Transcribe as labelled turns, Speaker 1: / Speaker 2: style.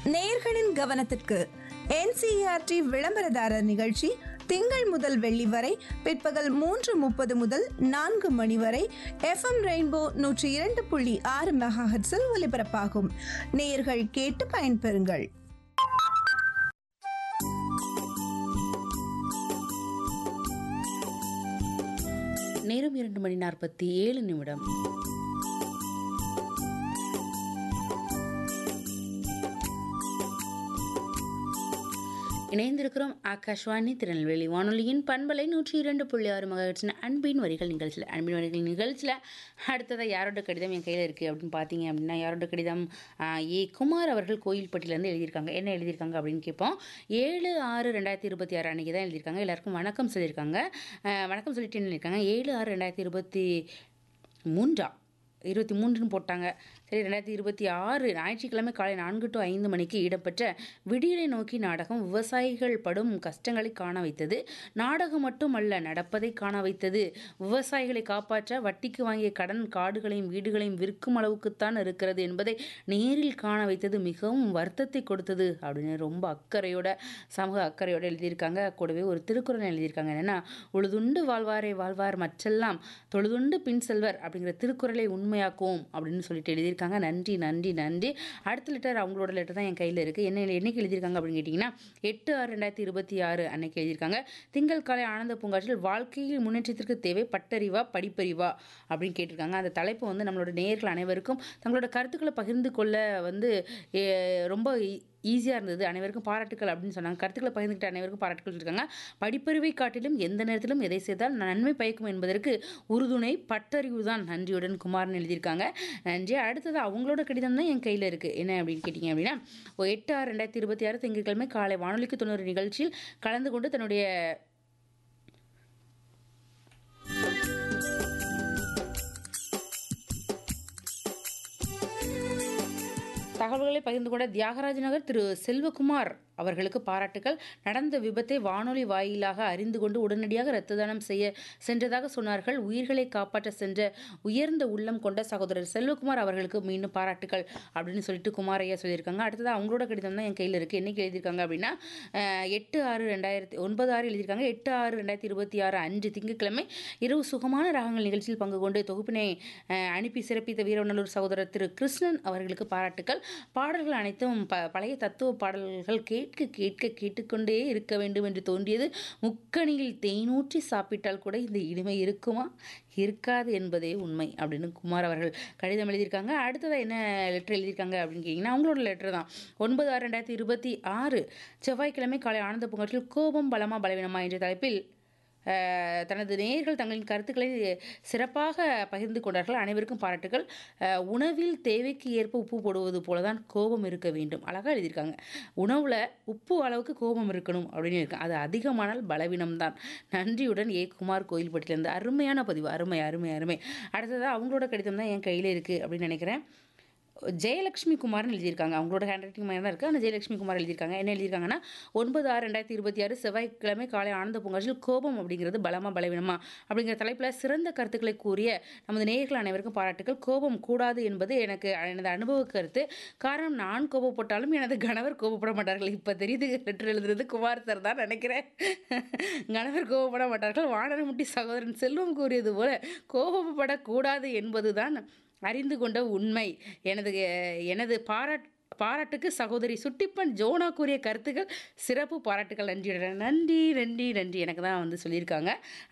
Speaker 1: நேயர்களின் கவனத்திற்கு என்சிஆர்டி விளம்பரதாரர் நிகழ்ச்சி திங்கள் முதல் வெள்ளி வரை பிற்பகல் மூன்று முப்பது முதல் நான்கு மணி வரை எஃப்எம் ரெயின்போ நூற்றி இரண்டு புள்ளி ஆறு மெகாஹெட்ஸில் ஒலிபரப்பாகும் நேயர்கள் கேட்டு பயன்பெறுங்கள்
Speaker 2: நேரம் இரண்டு மணி நாற்பத்தி ஏழு நிமிடம் இணைந்திருக்கிறோம் ஆகாஷ்வாணி திருநெல்வேலி வானொலியின் பண்பலை நூற்றி இரண்டு புள்ளி ஆறு மகிழ்ச்சின அன்பின் வரிகள் நிகழ்ச்சியில் அன்பின் வரிகள் நிகழ்ச்சியில் அடுத்ததாக யாரோட கடிதம் என் கையில் இருக்குது அப்படின்னு பார்த்தீங்க அப்படின்னா யாரோட கடிதம் ஆஹ், ஏ குமார் அவர்கள் கோயில்பட்டியிலேருந்து எழுதியிருக்காங்க என்ன எழுதியிருக்காங்க அப்படின்னு கேட்போம் ஏழு ஆறு ரெண்டாயிரத்தி இருபத்தி ஆறு அன்றைக்கி தான் எழுதியிருக்காங்க எல்லாருக்கும் வணக்கம் சொல்லியிருக்காங்க ஆஹ், வணக்கம் சொல்லிட்டு எழுதியிருக்காங்க ஏழு ஆறு ரெண்டாயிரத்தி இருபத்தி மூன்றா இருபத்தி மூன்றுன்னு போட்டாங்க சரி ரெண்டாயிரத்தி இருபத்தி ஆறு ஞாயிற்றுக்கிழமை காலை நான்கு டு ஐந்து மணிக்கு இடம்பெற்ற விடியலை நோக்கி நாடகம் விவசாயிகள் படும் கஷ்டங்களை காண வைத்தது நாடகம் மட்டுமல்ல நடப்பதை காண வைத்தது விவசாயிகளை காப்பாற்ற வட்டிக்கு வாங்கிய கடன் காடுகளையும் வீடுகளையும் விற்கும் அளவுக்குத்தான் இருக்கிறது என்பதை நேரில் காண வைத்தது மிகவும் வருத்தத்தை கொடுத்தது அப்படின்னு ரொம்ப அக்கறையோட சமூக அக்கறையோட எழுதியிருக்காங்க கூடவே ஒரு திருக்குறள் எழுதியிருக்காங்க என்னன்னா உழுதுண்டு வாழ்வாரே வாழ்வார் மற்றெல்லாம் தொழுதுண்டு பின் செல்வர் அப்படிங்கிற திருக்குறளை உண்மையாக்குவோம் அப்படின்னு சொல்லிட்டு எழுதியிருக்காங்க நன்றி நன்றி நன்றி அடுத்த லெட்டர் அவங்களோட லெட்டர் தான் என் கையில் இருக்குது என்ன என்னைக்கு எழுதியிருக்காங்க அப்படின்னு கேட்டிங்கன்னா எட்டு ஆறு ரெண்டாயிரத்தி இருபத்தி ஆறு அன்னைக்கு எழுதியிருக்காங்க திங்கள் காலை ஆனந்த பூங்காற்றில் வாழ்க்கையில் முன்னேற்றத்திற்கு தேவை பட்டறிவா படிப்பறிவா அப்படின்னு கேட்டிருக்காங்க அந்த தலைப்பு வந்து நம்மளோட நேயர்கள் அனைவருக்கும் தங்களோட கருத்துக்களை பகிர்ந்து கொள்ள வந்து எ, ரொம்ப ஈஸியாக இருந்தது அனைவருக்கும் பாராட்டுக்கள் அப்படின்னு சொன்னாங்க கருத்துக்களை பகிர்ந்துக்கிட்ட அனைவருக்கும் பாராட்டுக்கள் இருக்காங்க படிப்பறிவை காட்டிலும் எந்த நேரத்திலும் எதை செய்தால் நன்மை பயக்கும் என்பதற்கு உறுதுணை பட்டறிவு தான் நன்றியுடன் குமார்னு எழுதியிருக்காங்க நன்றி அடுத்தது அவங்களோட கடிதம் தான் என் கையில் இருக்குது என்ன அப்படின்னு கேட்டிங்க அப்படின்னா ஒரு எட்டு ஆறு ரெண்டாயிரத்தி இருபத்தி ஆறு திங்கட்கிழமை காலை வானொலிக்கு தொண்ணூறு நிகழ்ச்சியில் கலந்து கொண்டு தன்னுடைய தகவல்களை பகிர்ந்து கொண்ட தியாகராஜ நகர் திரு செல்வகுமார் அவர்களுக்கு பாராட்டுகள் நடந்த விபத்தை வானொலி வாயிலாக அறிந்து கொண்டு உடனடியாக இரத்த தானம் செய்ய சென்றதாக சொன்னார்கள் உயிர்களை காப்பாற்ற சென்ற உயர்ந்த உள்ளம் கொண்ட சகோதரர் செல்வகுமார் அவர்களுக்கு மீண்டும் பாராட்டுகள் அப்படின்னு சொல்லிட்டு குமார் ஐயா சொல்லியிருக்காங்க அடுத்தது அவங்களோட கடிதம் தான் என் கையில் இருக்குது என்னைக்கு எழுதியிருக்காங்க அப்படின்னா அஹ், எட்டு ஆறு ரெண்டாயிரத்தி ஒன்பது ஆறு எழுதியிருக்காங்க எட்டு ஆறு ரெண்டாயிரத்தி இருபத்தி ஆறு அன்று திங்கட்கிழமை இரவு சுகமான ராகங்கள் நிகழ்ச்சியில் பங்கு கொண்டு தொகுப்பினை அஹ், அனுப்பி சிறப்பித்த வீரவநல்லூர் சகோதரர் திரு கிருஷ்ணன் அவர்களுக்கு பாராட்டுக்கள் பாடல்கள் அனைத்தும் ப பழைய தத்துவ பாடல்கள் கேட்க கேட்க கேட்டுக்கொண்டே இருக்க வேண்டும் என்று தோன்றியது முக்கணியில் தேனூற்றி சாப்பிட்டால் கூட இந்த இனிமை இருக்குமா இருக்காது என்பதே உண்மை அப்படின்னு குமார் அவர்கள் கடிதம் எழுதியிருக்காங்க அடுத்ததாக என்ன லெட்டர் எழுதியிருக்காங்க அப்படின்னு கேட்டிங்கன்னா அவங்களோட லெட்டர் தான் ஒன்பது ஆறு ரெண்டாயிரத்தி இருபத்தி ஆறு செவ்வாய்க்கிழமை காலை ஆனந்த பூங்காற்றில் கோபம் பலமா பலவீனமா என்ற தலைப்பில் அஹ், தனது நேயர்கள் தங்களின் கருத்துக்களை சிறப்பாக பகிர்ந்து கொண்டார்கள் அனைவருக்கும் பாராட்டுகள் அஹ், உணவில் தேவைக்கு ஏற்ப உப்பு போடுவது போல தான் கோபம் இருக்க வேண்டும் அழகாக எழுதியிருக்காங்க உணவில் உப்பு அளவுக்கு கோபம் இருக்கணும் அப்படின்னு இருக்கு அது அதிகமானால் பலவீனம் தான் நன்றியுடன் ஏ குமார் கோயில்பட்டியிலேருந்து அருமையான பதிவு அருமை அருமை அருமை அடுத்ததாக அவங்களோட கடிதம் தான் என் கையில் இருக்குது அப்படின்னு நினைக்கிறேன் ஜெயலட்சுமி குமார்னு எழுதியிருக்காங்க அவங்களோட ஹேண்ட் ரைட்டிங் மாதிரி தான் இருக்குது ஆனால் ஜெயலட்சுமி குமார் எழுதியிருக்காங்க என்ன எழுதியிருக்காங்கன்னா ஒன்பது ஆறு ரெண்டாயிரத்தி இருபத்தி ஆறு செவ்வாய்க்கிழமை காலை ஆனந்த பூங்காற்றில் கோபம் அப்படிங்கிறது பலமா பலவீனமா அப்படிங்கிற தலைப்பில் சிறந்த கருத்துக்களை கூறிய நமது நேயர்கள் அனைவருக்கும் பாராட்டுகள் கோபம் கூடாது என்பது எனக்கு எனது அனுபவ கருத்து காரணம் நான் கோபப்பட்டாலும் எனது கணவர் கோபப்பட மாட்டார்கள் இப்போ தெரியுது லெட்டர் எழுதுறது குமார் சார் தான் நினைக்கிறேன் கணவர் கோபப்பட மாட்டார்கள் வானரமுட்டி சகோதரன் செல்வம் கூறியது போல கோபப்படக்கூடாது என்பதுதான் அறிந்து கொண்ட உண்மை எனது எனது பாராட் பாராட்டுக்கு சகோதரி சுட்டிப்பன் ஜோனா கூறிய கருத்துக்கள் சிறப்பு பாராட்டுகள் நன்றி நன்றி நன்றி நன்றி எனக்கு தான் வந்து சொல்லியிருக்காங்க